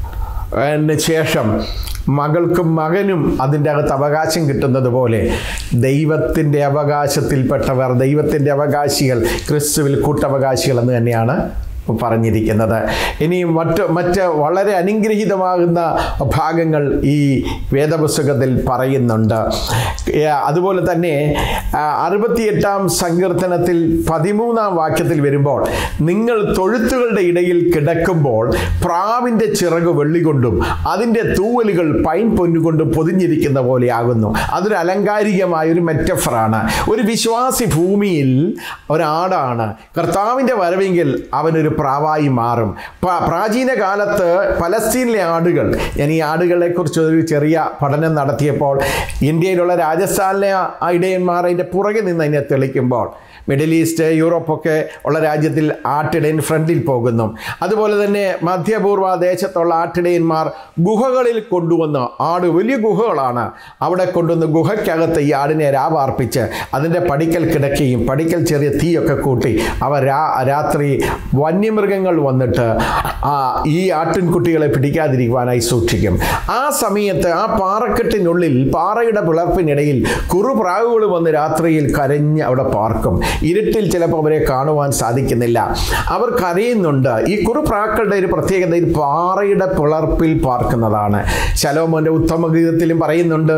ന് ശേഷം മകൾക്കും മകനും അതിൻ്റെ അകത്ത് അവകാശം കിട്ടുന്നത് പോലെ ദൈവത്തിൻ്റെ അവകാശത്തിൽപ്പെട്ടവർ ദൈവത്തിൻ്റെ അവകാശികൾ ക്രിസ്തുവിൽ കൂട്ടവകാശികൾ എന്ന് തന്നെയാണ് പറഞ്ഞിരിക്കുന്നത് ഇനി മറ്റ് മറ്റ് വളരെ അനുഗ്രഹീതമാകുന്ന ഭാഗങ്ങൾ ഈ വേദപുസ്തകത്തിൽ പറയുന്നുണ്ട് ഏ, അതുപോലെ തന്നെ ആ, അറുപത്തിയെട്ടാം സങ്കീർത്തനത്തിൽ പതിമൂന്നാം വാക്യത്തിൽ വരുമ്പോൾ നിങ്ങൾ തൊഴുത്തുകളുടെ ഇടയിൽ കിടക്കുമ്പോൾ പ്രാവിൻ്റെ ചിറക് വെള്ളി കൊണ്ടും അതിൻ്റെ തൂവലുകൾ പൈൻ പൊന്നുകൊണ്ടും പൊതിഞ്ഞിരിക്കുന്ന പോലെയാകുന്നു അതൊരു അലങ്കാരികമായ ഒരു മെറ്റഫറാണ് ഒരു വിശ്വാസി ഭൂമിയിൽ ഒരാടാണ് കർത്താവിൻ്റെ വരവെങ്കിൽ അവനൊരു പ്രാവായി മാറും പ- പ്രാചീന കാലത്ത് പലസ്തീനിലെ ആടുകൾ ഞാൻ ഈ ആടുകളെക്കുറിച്ച് ഒരു ചെറിയ പഠനം നടത്തിയപ്പോൾ ഇന്ത്യയിലുള്ള രാജസ്ഥാനിലെ ആ ഇടയന്മാർ അതിൻ്റെ പുറകെ നിന്ന് അതിനെ തെളിക്കുമ്പോൾ മിഡിൽ ഈസ്റ്റ് യൂറോപ്പൊക്കെ ഉള്ള രാജ്യത്തിൽ ആട്ടിടയൻ ഫ്രണ്ടിൽ പോകുന്നു അതുപോലെ തന്നെ മധ്യപൂർവ്വ ദേശത്തുള്ള ആട്ടിടയന്മാർ ഗുഹകളിൽ കൊണ്ടുവന്ന് ആട് വലിയ ഗുഹകളാണ് അവിടെ കൊണ്ടുവന്ന് ഗുഹയ്ക്കകത്ത് ഈ ആടിനെ രാവാർപ്പിച്ച് അതിൻ്റെ പടിക്കൽ കിടക്കുകയും പടിക്കൽ ചെറിയ തീയൊക്കെ കൂട്ടി അവ രാ രാത്രി വന്യമൃഗങ്ങൾ വന്നിട്ട് ആ ഈ ആട്ടിൻകുട്ടികളെ പിടിക്കാതിരിക്കുവാനായി സൂക്ഷിക്കും ആ സമയത്ത് ആ പാറക്കെട്ടിനുള്ളിൽ പാറയുടെ പിളർപ്പിനിടയിൽ കുറുപ്രാവുകൾ വന്ന് രാത്രിയിൽ കരഞ്ഞ് അവിടെ പാർക്കും ഇരുട്ടിൽ ചിലപ്പോൾ അവരെ കാണുവാൻ സാധിക്കുന്നില്ല അവർ കരയുന്നുണ്ട് ഈ കുറുപ്രാക്കളുടെ ഒരു പ്രത്യേകത ഈ പാറയുടെ പിളർപ്പിൽ പാർക്കുന്നതാണ് ശലോമോൻ്റെ ഉത്തമഗീതത്തിലും പറയുന്നുണ്ട്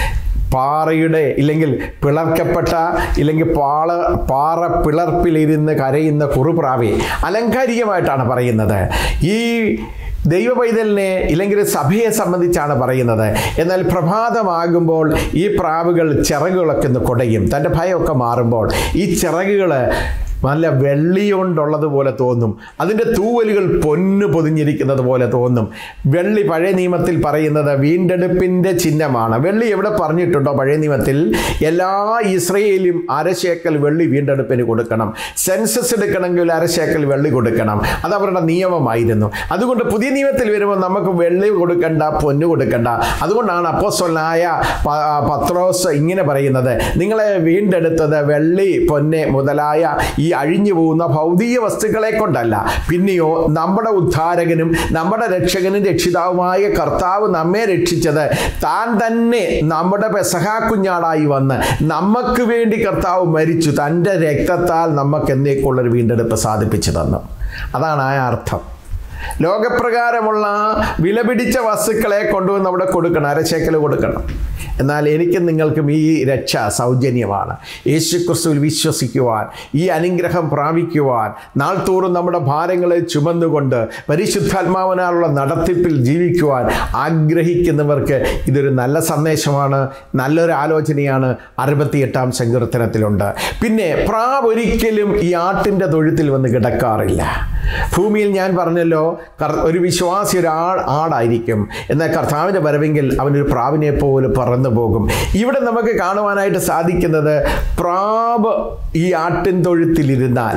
പാറയുടെ ഇല്ലെങ്കിൽ പിളർക്കപ്പെട്ട ഇല്ലെങ്കിൽ പാള പാറ പിളർപ്പിലിരുന്ന് കരയുന്ന കുറുപ്രാവെ അലങ്കാരികമായിട്ടാണ് പറയുന്നത് ഈ ദൈവ പൈതലിനെ ഇല്ലെങ്കിൽ സഭയെ സംബന്ധിച്ചാണ് പറയുന്നത് എന്നാൽ പ്രഭാതമാകുമ്പോൾ ഈ പ്രാവുകൾ ചിറകുകളൊക്കെ ഒന്ന് കുടയും തൻ്റെ ഭയമൊക്കെ മാറുമ്പോൾ ഈ ചിറകുകൾ നല്ല വെള്ളി കൊണ്ടുള്ളതുപോലെ തോന്നും അതിൻ്റെ തൂവലുകൾ പൊന്ന് പൊതിഞ്ഞിരിക്കുന്നത് പോലെ തോന്നും വെള്ളി പഴയ നിയമത്തിൽ പറയുന്നത് വീണ്ടെടുപ്പിൻ്റെ ചിഹ്നമാണ് വെള്ളി എവിടെ പറഞ്ഞിട്ടുണ്ടോ പഴയ നിയമത്തിൽ എല്ലാ ഇസ്രയേലും അരശേക്കൽ വെള്ളി വീണ്ടെടുപ്പിന് കൊടുക്കണം സെൻസസ് എടുക്കണമെങ്കിൽ അരശേക്കൽ വെള്ളി കൊടുക്കണം അത് അവരുടെ നിയമമായിരുന്നു അതുകൊണ്ട് പുതിയ നിയമത്തിൽ വരുമ്പോൾ നമുക്ക് വെള്ളി കൊടുക്കണ്ട പൊന്ന് കൊടുക്കണ്ട അതുകൊണ്ടാണ് അപ്പോസ്വലനായ പ- പത്രോസ് ഇങ്ങനെ പറയുന്നത് നിങ്ങളെ വീണ്ടെടുത്തത് വെള്ളി പൊന്ന് മുതലായ ഈ അഴിഞ്ഞു പോകുന്ന ഭൗതിക വസ്തുക്കളെ കൊണ്ടല്ല പിന്നെയോ നമ്മുടെ ഉദ്ധാരകനും നമ്മുടെ രക്ഷകനും രക്ഷിതാവുമായ കർത്താവ് നമ്മെ രക്ഷിച്ചത് താൻ തന്നെ നമ്മുടെ പെസഹാ കുഞ്ഞാടായി വന്ന് നമുക്ക് വേണ്ടി കർത്താവ് മരിച്ചു തൻ്റെ രക്തത്താൽ നമുക്ക് എന്നേക്കുള്ളൊരു വീണ്ടെടുപ്പ് സാധിപ്പിച്ചു തന്നു അതാണ് ആ അർത്ഥം ലോകപ്രകാരമുള്ള വിലപിടിച്ച വസ്തുക്കളെ കൊണ്ടുവന്ന് അവിടെ കൊടുക്കണം അരശേക്കൽ കൊടുക്കണം എന്നാൽ എനിക്കും നിങ്ങൾക്കും ഈ രക്ഷ സൗജന്യമാണ് യേശു ക്രിസ്തുവിൽ വിശ്വസിക്കുവാൻ ഈ അനുഗ്രഹം പ്രാപിക്കുവാൻ നാൾ തോറും നമ്മുടെ ഭാരങ്ങളെ ചുമന്നുകൊണ്ട് പരിശുദ്ധാത്മാവനാലുള്ള നടത്തിപ്പിൽ ജീവിക്കുവാൻ ആഗ്രഹിക്കുന്നവർക്ക് ഇതൊരു നല്ല സന്ദേശമാണ് നല്ലൊരു ആലോചനയാണ് അറുപത്തിയെട്ടാം സങ്കീർത്തനത്തിലുണ്ട് പിന്നെ പ്രാവ് ഒരിക്കലും ഈ ആട്ടിൻ്റെ തൊഴുത്തിൽ വന്ന് കിടക്കാറില്ല ഭൂമിയിൽ ഞാൻ പറഞ്ഞല്ലോ കർ- ഒരു വിശ്വാസി ഒരാൾ ആടായിരിക്കും എന്നാൽ കർത്താവിൻ്റെ വരവെങ്കിൽ അവനൊരു പ്രാവിനെ പോലെ പറന്നു പോകും ഇവിടെ നമുക്ക് കാണുവാനായിട്ട് സാധിക്കുന്നത് പ്രാവ് ഈ ആട്ടിൻ തൊഴുത്തിലിരുന്നാൽ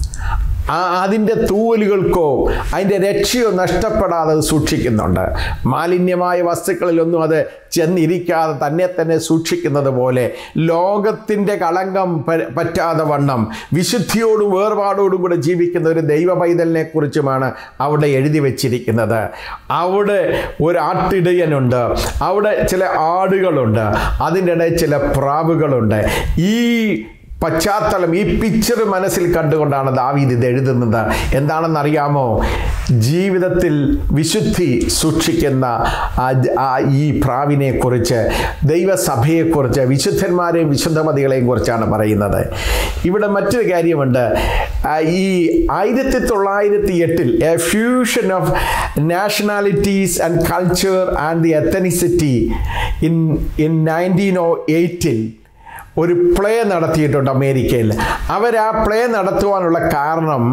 ആ അതിൻ്റെ തൂവലുകൾക്കോ അതിൻ്റെ രക്ഷയോ നഷ്ടപ്പെടാതെ അത് സൂക്ഷിക്കുന്നുണ്ട് മാലിന്യമായ വസ്തുക്കളിലൊന്നും അത് ചെന്നിരിക്കാതെ തന്നെ തന്നെ സൂക്ഷിക്കുന്നത് പോലെ ലോകത്തിൻ്റെ കളങ്കം പ- പറ്റാതെ വണ്ണം വിശുദ്ധിയോടും വേർപാടോടും കൂടെ ജീവിക്കുന്ന ഒരു ദൈവ പൈതലിനെ കുറിച്ചുമാണ് അവിടെ എഴുതി വച്ചിരിക്കുന്നത് അവിടെ ഒരു ആട്ടിടയനുണ്ട് അവിടെ ചില ആടുകളുണ്ട് അതിൻ്റെ ഇടയിൽ ചില പ്രാവുകളുണ്ട് ഈ പശ്ചാത്തലം ഈ പിക്ചർ മനസ്സിൽ കണ്ടുകൊണ്ടാണ് ദാവീദ് ഇത് എഴുതുന്നത് എന്താണെന്നറിയാമോ ജീവിതത്തിൽ വിശുദ്ധി സൂക്ഷിക്കുന്ന ആ ജ- ആ ഈ പ്രാവിനെ കുറിച്ച് ദൈവസഭയെക്കുറിച്ച് വിശുദ്ധന്മാരെയും വിശുദ്ധമതികളെയും കുറിച്ചാണ് പറയുന്നത് ഇവിടെ മറ്റൊരു കാര്യമുണ്ട് ആ, ഈ ആയിരത്തി തൊള്ളായിരത്തി എട്ടിൽ a fusion of nationalities and culture and the ethnicity in in nineteen o എയ്റ്റിൽ ഒരു പ്ലേ നടത്തിയിട്ടുണ്ട് അമേരിക്കയിൽ അവർ ആ പ്ലേ നടത്തുവാനുള്ള കാരണം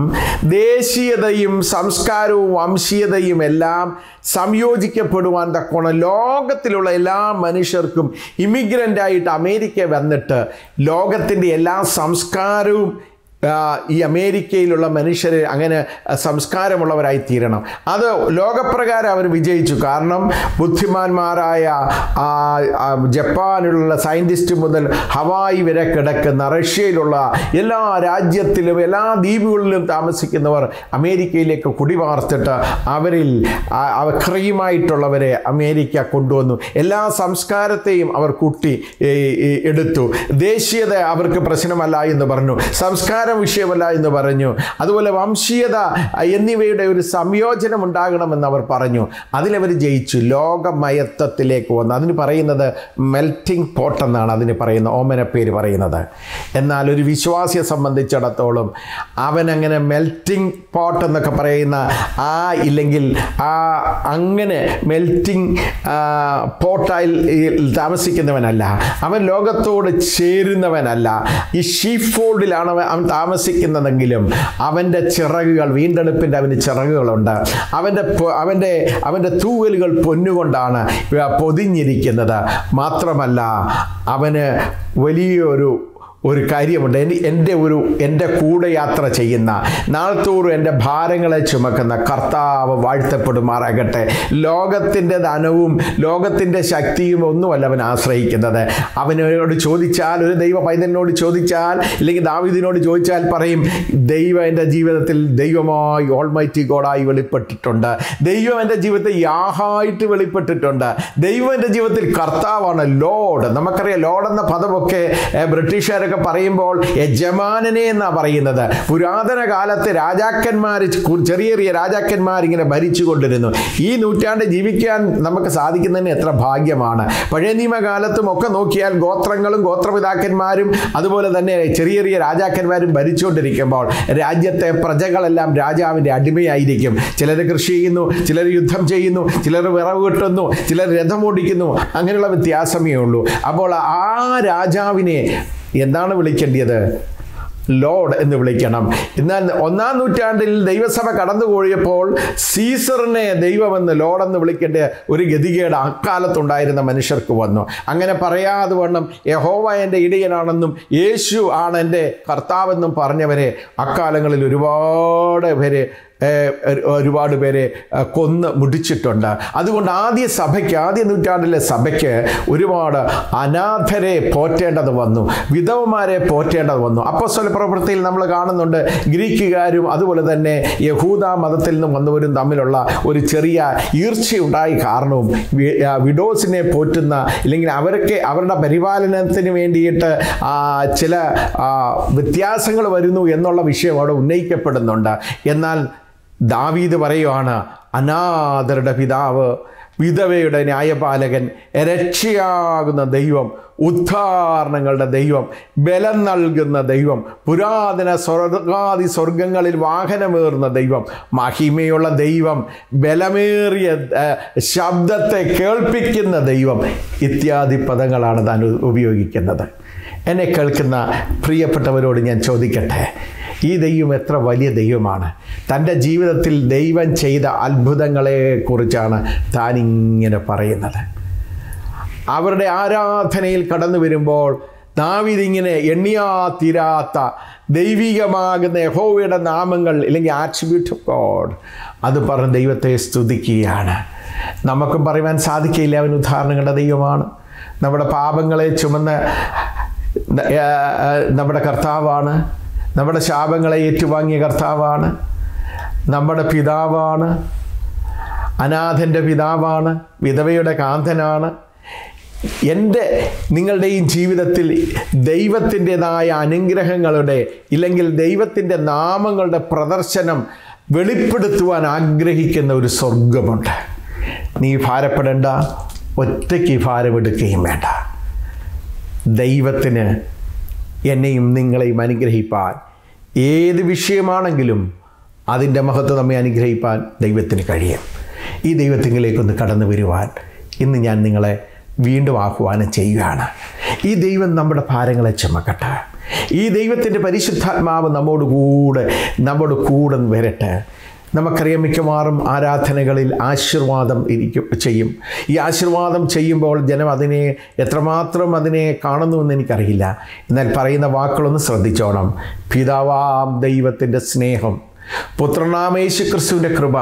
ദേശീയതയും സംസ്കാരവും വംശീയതയും എല്ലാം സംയോജിക്കപ്പെടുവാൻ തക്കോണം ലോകത്തിലുള്ള എല്ലാ മനുഷ്യർക്കും ഇമിഗ്രൻ്റായിട്ട് അമേരിക്ക വന്നിട്ട് ലോകത്തിൻ്റെ എല്ലാ സംസ്കാരവും ആ, ഈ അമേരിക്കയിലുള്ള മനുഷ്യർ അങ്ങനെ സംസ്കാരമുള്ളവരായി തീരണം അത് ലോകപ്രകാരം അവർ വിജയിച്ചു കാരണം ബുദ്ധിമാന്മാരായ ആ, ആ, ജപ്പാനിലുള്ള സയൻറ്റിസ്റ്റ് മുതൽ ഹവായി വരെ കിടക്കുന്ന റഷ്യയിലുള്ള എല്ലാ രാജ്യത്തിലും എല്ലാ ദ്വീപുകളിലും താമസിക്കുന്നവർ അമേരിക്കയിലേക്ക് കുടിവാർത്തിട്ട് അവരിൽ ആ, അവ ക്രീമായിട്ടുള്ളവരെ അമേരിക്ക കൊണ്ടുവന്നു എല്ലാ സംസ്കാരത്തെയും അവർ കൂട്ടി ഏ, ഏ, എടുത്തു ദേശീയത അവർക്ക് പ്രശ്നമല്ല എന്ന് പറഞ്ഞു സംസ്കാരം വിഷയമല്ല എന്ന് പറഞ്ഞു അതുപോലെ വംശീയത എന്നിവയുടെ ഒരു സംയോജനം ഉണ്ടാകണമെന്ന് അവർ പറഞ്ഞു അതിലവർ ജയിച്ചു ലോകമയത്വത്തിലേക്ക് വന്നു അതിന് പറയുന്നത് മെൽറ്റിംഗ് പോട്ട് എന്നാണ് അതിന് പറയുന്ന ഓമന പേര് പറയുന്നത് എന്നാൽ ഒരു വിശ്വാസിയെ സംബന്ധിച്ചിടത്തോളം അവനങ്ങനെ മെൽറ്റിംഗ് പോട്ട് എന്നൊക്കെ പറയുന്ന ആ ഇല്ലെങ്കിൽ ആ അങ്ങനെ മെൽറ്റിംഗ് പോട്ടായിൽ താമസിക്കുന്നവനല്ല അവൻ ലോകത്തോട് ചേരുന്നവനല്ല ഈ ഷീഫ് ഫോൾഡിലാണ് അവൻ അവൻ താമസിക്കുന്നതെങ്കിലും അവൻ്റെ ചിറകുകൾ വീണ്ടെടുപ്പിൻ്റെ അവന് ചിറകുകളുണ്ട് അവൻ്റെ പൊ- അവൻ്റെ അവൻ്റെ തൂവലുകൾ പൊന്നുകൊണ്ടാണ് പൊതിഞ്ഞിരിക്കുന്നത് മാത്രമല്ല അവന് വലിയൊരു ഒരു കാര്യമുണ്ട് എനി- എൻ്റെ ഒരു എൻ്റെ കൂടെ യാത്ര ചെയ്യുന്ന നാൾത്തോറും എൻ്റെ ഭാരങ്ങളെ ചുമക്കുന്ന കർത്താവ് വാഴ്ത്തപ്പെടുമാറാകട്ടെ ലോകത്തിൻ്റെ ധനവും ലോകത്തിൻ്റെ ശക്തിയും ഒന്നുമല്ല അവൻ ആശ്രയിക്കുന്നത് അവനോട് ചോദിച്ചാൽ ഒരു ദൈവ പൈതലിനോട് ചോദിച്ചാൽ ഇല്ലെങ്കിൽ ദാവിദിനോട് ചോദിച്ചാൽ പറയും ദൈവം എൻ്റെ ജീവിതത്തിൽ ദൈവമായി ഓൾമൈറ്റി ഗോഡായി വെളിപ്പെട്ടിട്ടുണ്ട് ദൈവം എൻ്റെ ജീവിതത്തിൽ യാഹായിട്ട് വെളിപ്പെട്ടിട്ടുണ്ട് ദൈവം എൻ്റെ ജീവിതത്തിൽ കർത്താവാണ് ലോഡ് നമുക്കറിയാം ലോഡ് എന്ന പദമൊക്കെ ഏ, ബ്രിട്ടീഷുകാരൊക്കെ പറയുമ്പോൾ യജമാനനെ എന്നാണ് പറയുന്നത് പുരാതന കാലത്ത് രാജാക്കന്മാർ ചെറിയ ചെറിയ രാജാക്കന്മാർ ഇങ്ങനെ ഭരിച്ചുകൊണ്ടിരുന്നു ഈ നൂറ്റാണ്ട് ജീവിക്കാൻ നമുക്ക് സാധിക്കുന്നതിന് എത്ര ഭാഗ്യമാണ് പഴയ നിയമകാലത്തും ഒക്കെ നോക്കിയാൽ ഗോത്രങ്ങളും ഗോത്രപിതാക്കന്മാരും അതുപോലെ തന്നെ ചെറിയ ചെറിയ രാജാക്കന്മാരും ഭരിച്ചുകൊണ്ടിരിക്കുമ്പോൾ രാജ്യത്തെ പ്രജകളെല്ലാം രാജാവിൻ്റെ അടിമയായിരിക്കും ചിലർ കൃഷി ചെയ്യുന്നു ചിലർ യുദ്ധം ചെയ്യുന്നു ചിലർ വിറവ് കിട്ടുന്നു ചിലർ രഥം ഓടിക്കുന്നു അങ്ങനെയുള്ള വ്യത്യാസമേ ഉള്ളൂ അപ്പോൾ ആ രാജാവിനെ എന്താണ് വിളിക്കേണ്ടത് ലോഡ് എന്ന് വിളിക്കണം എന്നാൽ ഒന്നാം നൂറ്റാണ്ടിൽ ദൈവസഭ കടന്നുപോയപ്പോൾ സീസറിനെ ദൈവമെന്ന് ലോഡെന്ന് വിളിക്കേണ്ട ഒരു ഗതികേട് അക്കാലത്തുണ്ടായിരുന്ന മനുഷ്യർക്ക് വന്നു അങ്ങനെ പറയാതെ വണ്ണം യഹോവ എൻ്റെ ഇടയനാണെന്നും യേശു ആണ് എൻ്റെ കർത്താവെന്നും പറഞ്ഞവരെ അക്കാലങ്ങളിൽ ഒരുപാട് പേര് ഏഹ്, ഒരു- ഒരുപാട് പേരെ ഏഹ്, കൊന്ന് മുടിച്ചിട്ടുണ്ട് അതുകൊണ്ട് ആദ്യ സഭയ്ക്ക് ആദ്യ നൂറ്റാണ്ടിലെ സഭയ്ക്ക് ഒരുപാട് അനാഥരെ പോറ്റേണ്ടത് വന്നു വിധവമാരെ പോറ്റേണ്ടത് വന്നു അപ്പോസ്തല പ്രവൃത്തിയിൽ നമ്മൾ കാണുന്നുണ്ട് ഗ്രീക്കുകാരും അതുപോലെ തന്നെ യഹൂദ മതത്തിൽ നിന്നും വന്നവരും തമ്മിലുള്ള ഒരു ചെറിയ ഈർച്ചയുണ്ടായി കാരണവും വി- ആ, വിഡോസിനെ പോറ്റുന്ന ഇല്ലെങ്കിൽ അവരൊക്കെ അവരുടെ പരിപാലനത്തിന് വേണ്ടിയിട്ട് ആ, ചില വ്യത്യാസങ്ങൾ വരുന്നു എന്നുള്ള വിഷയം അവിടെ ഉന്നയിക്കപ്പെടുന്നുണ്ട് എന്നാൽ ദാവീദ് പറയുവാണ് അനാഥരുടെ പിതാവ് വിധവയുടെ ന്യായപാലകൻ രക്ഷയാകുന്ന ദൈവം ഉദ്ധാരണങ്ങളുടെ ദൈവം ബലം നൽകുന്ന ദൈവം പുരാതന സ്വർഗാദി സ്വർഗങ്ങളിൽ വാഹനമേറുന്ന ദൈവം മഹിമയുള്ള ദൈവം ബലമേറിയ ആ, ശബ്ദത്തെ കേൾപ്പിക്കുന്ന ദൈവം ഇത്യാദി പദങ്ങളാണ് താൻ ഉ- ഉപയോഗിക്കുന്നത് എന്നെ കേൾക്കുന്ന പ്രിയപ്പെട്ടവരോട് ഞാൻ ചോദിക്കട്ടെ ഈ ദൈവം എത്ര വലിയ ദൈവമാണ് തൻ്റെ ജീവിതത്തിൽ ദൈവം ചെയ്ത അത്ഭുതങ്ങളെക്കുറിച്ചാണ് താൻ ഇങ്ങനെ പറയുന്നത് അവരുടെ ആരാധനയിൽ കടന്നു വരുമ്പോൾ ദാവീദിങ്ങനെ എണ്ണിയാ തീരാത്ത ദൈവികമാകുന്ന യഹോവയുടെ നാമങ്ങൾ അല്ലെങ്കിൽ ആട്രിബ്യൂട്ട് ഓഫ് ഗോഡ് അത് പറഞ്ഞ് ദൈവത്തെ സ്തുതിക്കുകയാണ് നമുക്കും പറയുവാൻ സാധിക്കില്ല അവൻ ഉദാഹരണങ്ങളുടെ ദൈവമാണ് നമ്മുടെ പാപങ്ങളെ ചുമന്ന് ആ, ആ, നമ്മുടെ കർത്താവാണ് നമ്മുടെ ശാപങ്ങളെ ഏറ്റുവാങ്ങിയ കർത്താവാണ് നമ്മുടെ പിതാവാണ് അനാഥൻ്റെ പിതാവാണ് വിധവയുടെ കാന്തനാണ് എൻ്റെ നിങ്ങളുടെയും ജീവിതത്തിൽ ദൈവത്തിൻ്റെതായ അനുഗ്രഹങ്ങളുടെ ഇല്ലെങ്കിൽ ദൈവത്തിൻ്റെ നാമങ്ങളുടെ പ്രദർശനം വെളിപ്പെടുത്തുവാൻ ആഗ്രഹിക്കുന്ന ഒരു സ്വർഗമുണ്ട് നീ ഭാരപ്പെടേണ്ട ഒറ്റയ്ക്ക് ഭാരമെടുക്കുകയും വേണ്ട ദൈവത്തിന് എന്നെയും നിങ്ങളെയും അനുഗ്രഹിപ്പാൻ ഏത് വിഷയമാണെങ്കിലും അതിൻ്റെ മഹത്വം നമ്മെ അനുഗ്രഹിപ്പാൻ ദൈവത്തിന് കഴിയും ഈ ദൈവത്തിങ്കിലേക്കൊന്ന് കടന്നു വരുവാൻ ഇന്ന് ഞാൻ നിങ്ങളെ വീണ്ടും ആഹ്വാനം ചെയ്യുകയാണ് ഈ ദൈവം നമ്മുടെ ഭാരങ്ങളെ ചുമക്കട്ടെ ഈ ദൈവത്തിൻ്റെ പരിശുദ്ധാത്മാവ് നമ്മോട് കൂടെ നമ്മോട് കൂടെ വരട്ടെ നമുക്കറിയാം മിക്കവാറും ആരാധനകളിൽ ആശീർവാദം ഇരിക്കും ചെയ്യും ഈ ആശീർവാദം ചെയ്യുമ്പോൾ ജനം അതിനെ എത്രമാത്രം അതിനെ കാണുന്നുവെന്ന് എനിക്കറിയില്ല എന്നാൽ പറയുന്ന വാക്കുകളൊന്ന് ശ്രദ്ധിച്ചോണം പിതാവാം ദൈവത്തിൻ്റെ സ്നേഹം പുത്രനാമേശു ക്രിസ്തുവിൻ്റെ കൃപ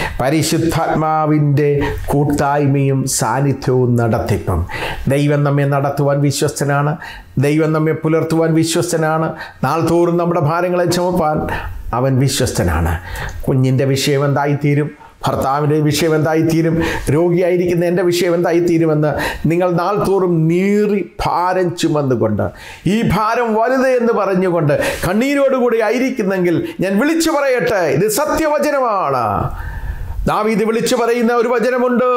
പരിശുദ്ധാത്മാവിൻ്റെ കൂട്ടായ്മയും സാന്നിധ്യവും നടത്തിപ്പും ദൈവം നമ്മെ നടത്തുവാൻ വിശ്വസ്തനാണ് ദൈവം നമ്മെ പുലർത്തുവാൻ വിശ്വസ്തനാണ് നാൾ തോറും നമ്മുടെ ഭാരങ്ങളെ ചുമപ്പാൻ അവൻ വിശ്വസ്തനാണ് കുഞ്ഞിൻ്റെ വിഷയം എന്തായിത്തീരും ഭർത്താവിൻ്റെ വിഷയം എന്തായിത്തീരും രോഗിയായിരിക്കുന്ന എൻ്റെ വിഷയം എന്തായിത്തീരുമെന്ന് നിങ്ങൾ നാൾ തോറും നീറി ഭാരം ചുമന്നുകൊണ്ട് ഈ ഭാരം വലുത് എന്ന് പറഞ്ഞുകൊണ്ട് കണ്ണീരോടുകൂടി ആയിരിക്കുന്നെങ്കിൽ ഞാൻ വിളിച്ചു പറയട്ടെ ഇത് സത്യവചനമാണ് ദാവീദ് വിളിച്ചു പറയുന്ന ഒരു വചനമുണ്ട്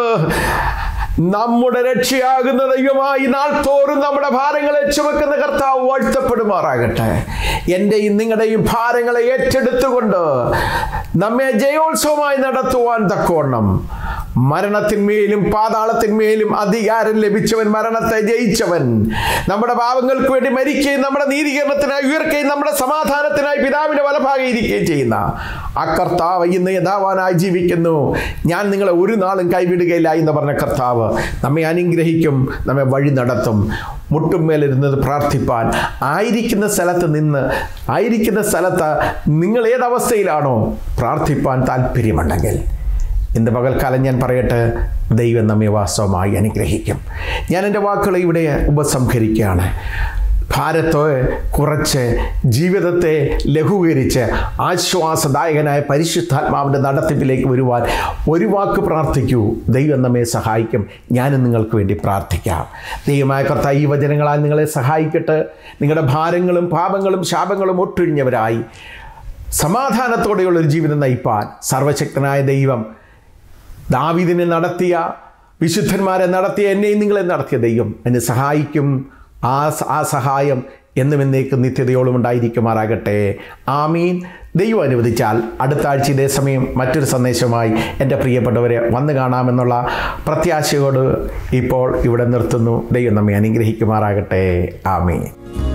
നമ്മുടെ രക്ഷയാകുന്ന ദൈവമായി നാൾ തോറും നമ്മുടെ ഭാരങ്ങളെ ചുമക്കുന്ന കർത്താവ് വാഴ്ത്തപ്പെടുമാറാകട്ടെ എൻ്റെയും നിങ്ങളുടെയും ഭാരങ്ങളെ ഏറ്റെടുത്തുകൊണ്ട് നമ്മെ ജയോത്സവമായി നടത്തുവാൻ തക്കവണ്ണം മരണത്തിന്മേലും പാതാളത്തിന്മേലും അധികാരം ലഭിച്ചവൻ മരണത്തെ ജയിച്ചവൻ നമ്മുടെ പാവങ്ങൾക്ക് വേണ്ടി മരിക്കുകയും നമ്മുടെ നീതീകരണത്തിനായി ഉയർക്കുകയും നമ്മുടെ സമാധാനത്തിനായി പിതാവിൻ്റെ വലഭാഗം ഇരിക്കുകയും ചെയ്യുന്ന ആ കർത്താവ് ഇന്ന് യഥാവാനായി ജീവിക്കുന്നു ഞാൻ നിങ്ങളെ ഒരു നാളും കൈവിടുകയില്ല എന്ന് പറഞ്ഞ കർത്താവ് നമ്മെ അനുഗ്രഹിക്കും നമ്മെ വഴി നടത്തും മുട്ടുമേലിരുന്നത് പ്രാർത്ഥിപ്പാൻ ആയിരിക്കുന്ന സ്ഥലത്ത് നിന്ന് ആയിരിക്കുന്ന സ്ഥലത്ത് നിങ്ങൾ ഏതവസ്ഥയിലാണോ പ്രാർത്ഥിപ്പാൻ താല്പര്യമുണ്ടെങ്കിൽ ഇന്ന് പകൽക്കാലം ഞാൻ പറയട്ടെ ദൈവം നമ്മെ വാസ്തവമായി അനുഗ്രഹിക്കും ഞാൻ എൻ്റെ വാക്കുകളെ ഇവിടെ ഉപസംഹരിക്കുകയാണ് ഭാരത്തെ കുറച്ച് ജീവിതത്തെ ലഘൂകരിച്ച് ആശ്വാസദായകനായ പരിശുദ്ധാത്മാവിൻ്റെ നടത്തിപ്പിലേക്ക് വരുവാൻ ഒരു വാക്ക് പ്രാർത്ഥിക്കൂ ദൈവം നമ്മെ സഹായിക്കും ഞാനും നിങ്ങൾക്ക് വേണ്ടി പ്രാർത്ഥിക്കാം ദൈവമായ കർത്താവ് ഈ വചനങ്ങളാൽ നിങ്ങളെ സഹായിക്കട്ടെ നിങ്ങളുടെ ഭാരങ്ങളും പാപങ്ങളും ശാപങ്ങളും ഒട്ടൊഴിഞ്ഞവരായി സമാധാനത്തോടെയുള്ളൊരു ജീവിതം നയിപ്പാൻ സർവശക്തനായ ദൈവം ദാവീദിനെ നടത്തിയ വിശുദ്ധന്മാരെ നടത്തിയ എന്നെയും നിങ്ങളെ നടത്തിയ ദൈവം എന്നെ സഹായിക്കും ആ സ- ആ സഹായം എന്നും എന്നേക്കും നിത്യതയോളം ഉണ്ടായിരിക്കുമാറാകട്ടെ ആമീൻ ദൈവം അനുവദിച്ചാൽ അടുത്ത ആഴ്ച ഇതേ സമയം മറ്റൊരു സന്ദേശമായി എൻ്റെ പ്രിയപ്പെട്ടവരെ വന്നു കാണാമെന്നുള്ള പ്രത്യാശയോട് ഇപ്പോൾ ഇവിടെ നിർത്തുന്നു ദൈവം നമ്മെ അനുഗ്രഹിക്കുമാറാകട്ടെ ആമീൻ